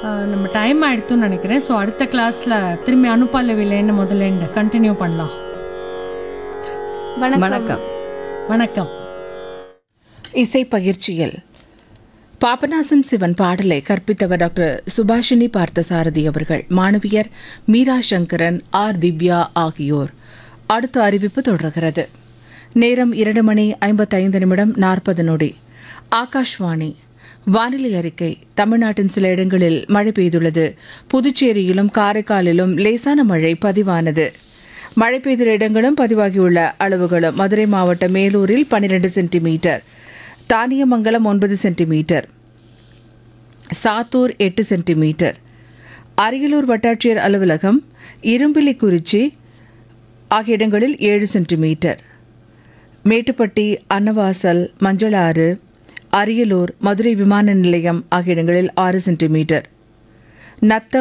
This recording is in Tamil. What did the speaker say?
அஹ், நம்ம டைம் ஆயிடுத்துன்னு நினைக்கிறேன் ஸோ அடுத்த கிளாஸில் திரும்பி அனுப்பல்லவில்லைன்னு முதல்ல கண்டினியூ பண்ணலாம் வணக்கம் வணக்கம் இசை பயிற்சியில் பாபநாசம் சிவன் பாடலை கற்பித்தவர் டாக்டர் சுபாஷினி பார்த்தசாரதி அவர்கள் மாணவியர் மீரா சங்கரன் ஆர் திவ்யா ஆகியோர் அடுத்த அறிவிப்பு தொடர்கிறது நேரம் இரண்டு மணி ஐம்பத்தைந்து நிமிடம் நாற்பது நொடி ஆகாஷ்வாணி வானிலை அறிக்கை தமிழ்நாட்டின் சில இடங்களில் மழை பெய்துள்ளது புதுச்சேரியிலும் காரைக்காலிலும் லேசான மழை பதிவானது மழை பெய்துள்ள இடங்களும் பதிவாகியுள்ள அளவுகளும் மதுரை மாவட்டம் மேலூரில் பன்னிரண்டு சென்டிமீட்டர் தானியமங்கலம் ஒன்பது சென்டிமீட்டர் சாத்தூர் எட்டு சென்டிமீட்டர் அரியலூர் வட்டாட்சியர் அலுவலகம் இரும்பிலிக்குறிச்சி ஆகிய இடங்களில் ஏழு சென்டிமீட்டர் மேட்டுப்பட்டி அன்னவாசல் மஞ்சளாறு அரியலூர் மதுரை விமான நிலையம் ஆகிய இடங்களில் ஆறு சென்டிமீட்டர் நத்தம்